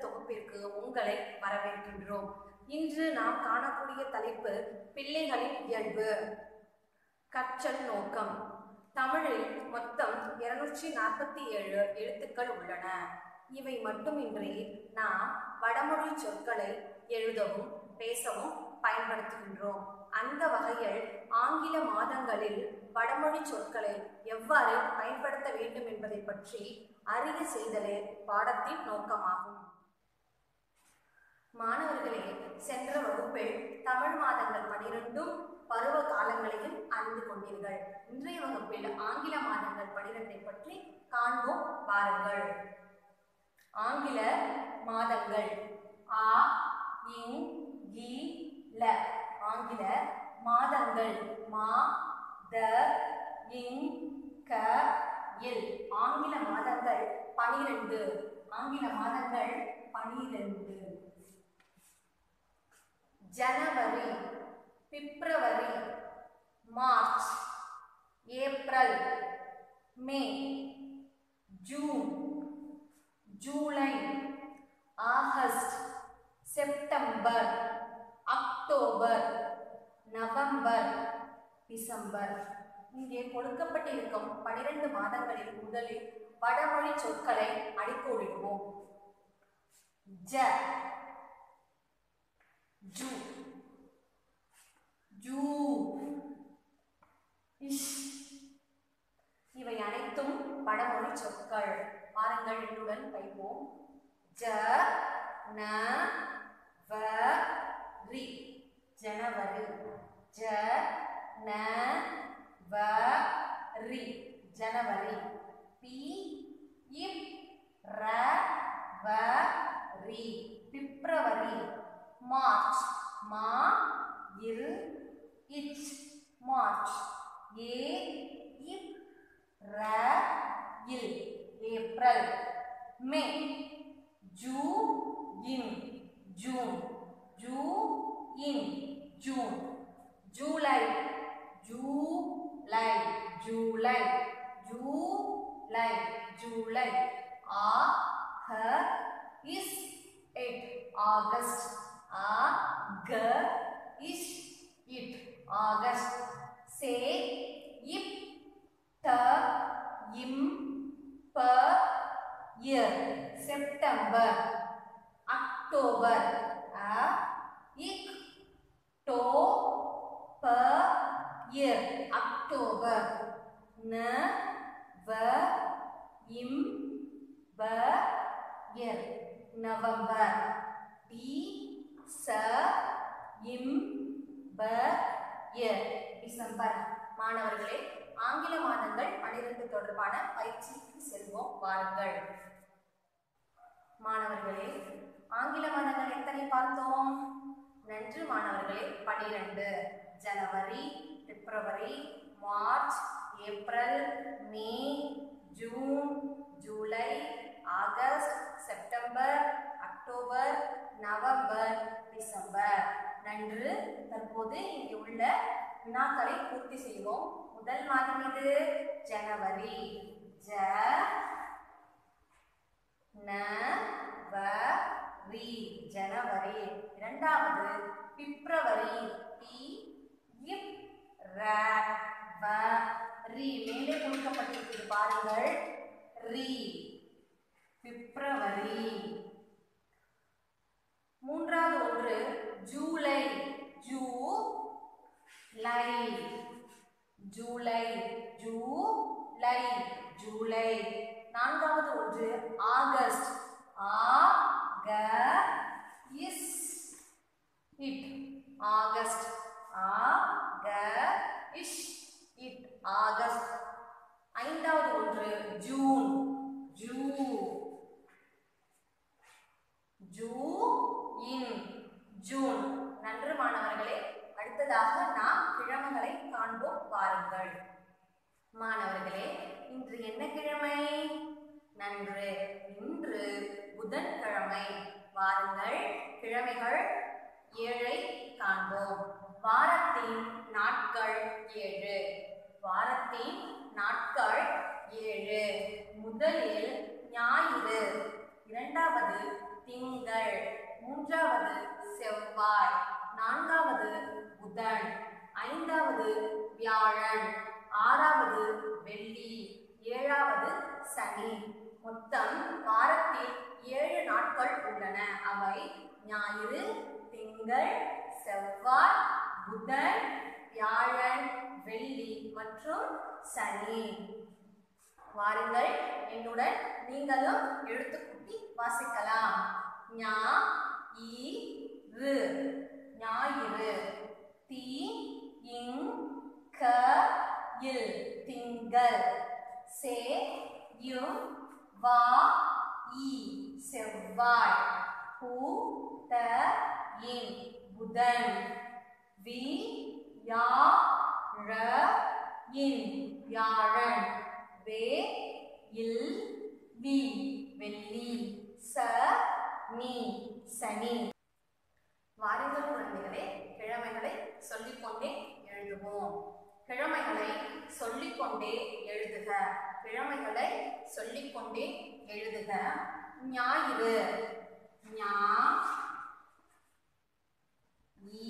தொகுப்பிற்கு உங்களை வரவேற்கின்றோம் இன்று நாம் காணக்கூடிய தலைப்பு பிள்ளைகளின் இயல்பு கற்றல் நோக்கம் தமிழில் மொத்தம் இருநூற்றி நாற்பத்தி ஏழு எழுத்துக்கள் உள்ளன இவை மட்டுமின்றி நாம் வடமொழி சொற்களை எழுதவும் பேசவும் பயன்படுத்துகின்றோம் அந்த வகையில் ஆங்கில மாதங்களில் வடமொழி சொற்களை எவ்வாறு பயன்படுத்த வேண்டும் என்பதை பற்றி அறிய செய்தலே பாடத்தின் நோக்கமாகும் மாணவர்களே சென்ற வகுப்பில் தமிழ் மாதங்கள் பனிரெண்டும் பருவ காலங்களையும் அறிந்து கொண்டீர்கள் இன்றைய வகுப்பில் ஆங்கில மாதங்கள் பனிரெண்டை பற்றி காண்போம் பாருங்கள் ஆங்கில மாதங்கள் ஆ இங் கி ல ஆங்கில மாதங்கள் மா த இங் க இல் ஆங்கில மாதங்கள் பனிரெண்டு ஆங்கில மாதங்கள் பனிரெண்டு ஜனவரி பிப்ரவரி மார்ச் ஏப்ரல் மே ஜூன் ஜூலை ஆகஸ்ட் செப்டம்பர் அக்டோபர் நவம்பர் டிசம்பர் இங்கே கொடுக்கப்பட்டிருக்கும் பனிரெண்டு மாதங்களில் முதலில் வடமொழி சொற்களை அடிக்கோடிடுவோம் ஜ ஜூ ஜூ இஷ் இவை அனைத்தும் வடமொழி சொற்கள் பாருங்கள் என்னுடன் கைப்போம் ஜ ந வ ரி ஜனவரி ஜ ந வ ரி ஜனவரி பி இப் ர வ ரி பிப்ரவரி மார்ச் மா இல் இச் மார்ச் ஏ இப் ர இல் ஏப்ரல் மே ஜூ இன் ஜூன் ஜூ இன் ஜூன் ஜூலை ஜூலை ஜூலை ஜூலை ஜூலை ஆ ஹ இஸ் இட் ஆகஸ்ட் ஆ க இஷ் இட் ஆகஸ்ட் சே இப் த இம் ப இயர் செப்டம்பர் அக்டோபர் அ இக் டோ ப இயர் அக்டோபர் ந வ இம் ப இயர் நவம்பர் டி ச இம் ப இயர் டிசம்பர் மாணவர்களே ஆங்கில மாதங்கள் பனிரெண்டு தொடர்பான பயிற்சிக்கு செல்வோம் வாருங்கள் மாணவர்களே ஆங்கில மாதங்கள் எத்தனை பார்த்தோம் நன்று மாணவர்களே பனிரெண்டு ஜனவரி பிப்ரவரி மார்ச் ஏப்ரல் மே ஜூன் ஜூலை ஆகஸ்ட் செப்டம்பர் அக்டோபர் நவம்பர் டிசம்பர் நன்று தற்போது இங்கே உள்ள வினாக்களை பூர்த்தி செய்வோம் முதல் மாதம் இது ஜனவரி ஜ ந வ ரி ஜனவரி இரண்டாவது பிப்ரவரி பி இப் ர வ ரி மேலே கொடுக்கப்பட்டிருக்கிறது பாருங்கள் ரி பிப்ரவரி மூன்றாவது ஒன்று ஜூலை ஜூ லை ஜூலை ஜூலை ஜூலை நான்காவது ஒன்று ஆகஸ்ட் ஆ க இஸ் இட் ஆகஸ்ட் ஆ க இஷ் இட் ஆகஸ்ட் ஐந்தாவது ஒன்று ஜூன் ஜூ ஜூ இன் ஜூன் நன்று மாணவர்களே அடுத்ததாக நாம் கிழமைகளை காண்போம் பாருங்கள் மாணவர்களே இன்று என்ன கிழமை நன்று இன்று புதன்கிழமை வாருங்கள் கிழமைகள் ஏழை காண்போம் வாரத்தின் நாட்கள் ஏழு வாரத்தின் நாட்கள் ஏழு முதலில் ஞாயிறு இரண்டாவது திங்கள் மூன்றாவது செவ்வாய் நான்காவது புதன் ஐந்தாவது வியாழன் ஆறாவது வெள்ளி ஏழாவது சனி மொத்தம் வாரத்தில் ஏழு நாட்கள் உள்ளன அவை ஞாயிறு திங்கள் செவ்வாய் புதன் வியாழன் வெள்ளி மற்றும் சனி வாருங்கள் என்னுடன் நீங்களும் எழுத்துக்கூட்டி வாசிக்கலாம் ஞா இ ரு ஞாயிறு தி இங் க இல் திங்கள் சே யும் வா இ செவ்வாய் பூ த இன் புதன் வி யா ர இன் வியாழன் வே இல் வி வெள்ளி ச நீ சனி வாருங்கள் குழந்தைகளே கிழமைகளை சொல்லிக்கொண்டே எழுதுவோம் கிழமைகளை சொல்லிக்கொண்டே எழுதுக கிழமைகளை சொல்லிக்கொண்டே எழுதுக ஞாயிறு ஞா ஈ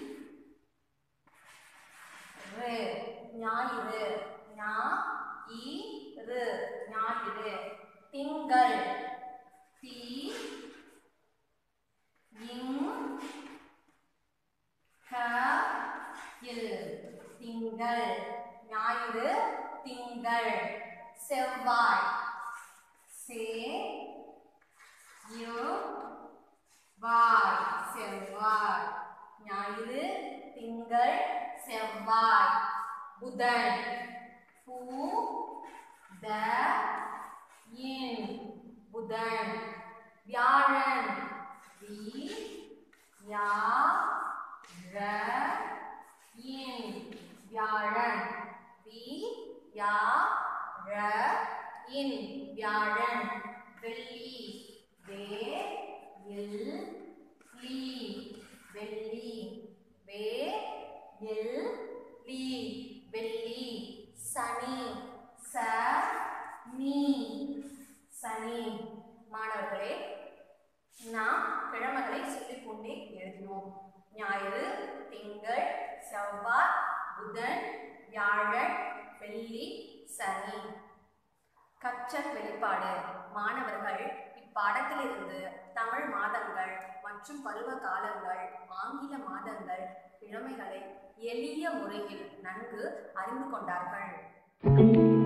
ரு ஞாயிறு ஞா ஈ ரு ஞாயிறு திங்கள் தி இங் க இல் திங்கள் ஞாயிறு திங்கள் செவ்வாய் சே யு வாய் செவ்வாய் ஞாயிறு திங்கள் செவ்வாய் புதன் பூ த இன் புதன் வியாழன் வி யா ர இன் வியாழன் வி யா ர இன் வியாழன் வெள்ளி வே இல் லீ வெள்ளி வே இல் லீ வெள்ளி சனி ச நீ சனி மாணவர்களே நாம் கிழமைகளை சொல்லிக்கொண்டே எழுதினோம் ஞாயிறு திங்கள் செவ்வாய் புதன் வியாழன் வெள்ளி சனி கற்றல் வெளிப்பாடு மாணவர்கள் இப்பாடத்திலிருந்து தமிழ் மாதங்கள் மற்றும் பருவ காலங்கள் ஆங்கில மாதங்கள் கிழமைகளை எளிய முறையில் நன்கு அறிந்து கொண்டார்கள்